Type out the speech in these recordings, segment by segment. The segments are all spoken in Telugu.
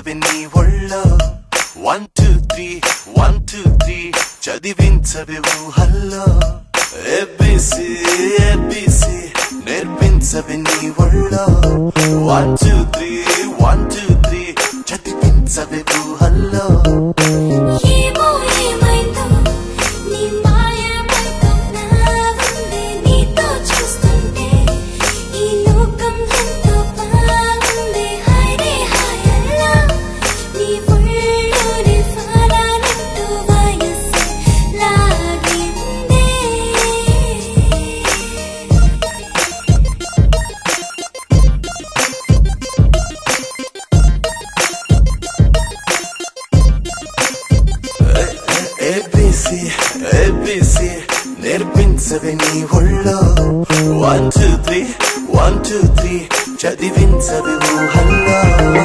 చదివించవి నీ ఒళ్ళో one two three one two three చదివించవి ఊహల్లో ఏబిసి ఏబిసి నేర్పించవి నీ ఒళ్ళో one two three one two three చదివించవి ఊహల్లో ఏమో ఏమైందో నీ మాయమైతున్నా ఉంది నీతో చూస్తుంటే ఈ లోకం ఎంతో బాగుంది హైరే హాయల్లా నీ ఒళ్ళోనే ఫాలానంటూ వయస్సే లాగిందే ఏబిసి ఏబిసి నేర్పించవి నీ ఒళ్ళో one two three one two three చదివించవి ఊహల్లో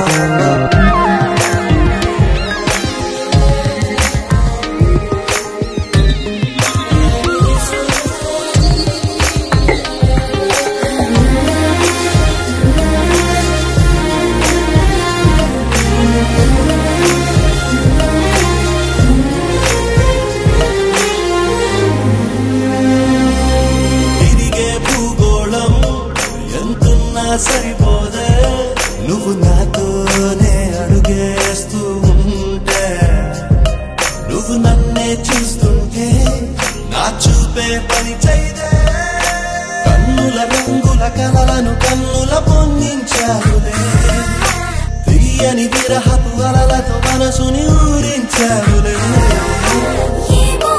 తిరిగే భూగోళం ఎంతున్నా సరిపోదే నువ్వు నాతోనే అడుగేస్తూ ఉంటే నువ్వు నన్నే చూస్తుంటే నా చూపే పని చేయదే కన్నుల రంగుల కలలను కన్నుల పొందించావులే తీయని విరహపు అలలతో మనసుని ఊరించావులే ఏమో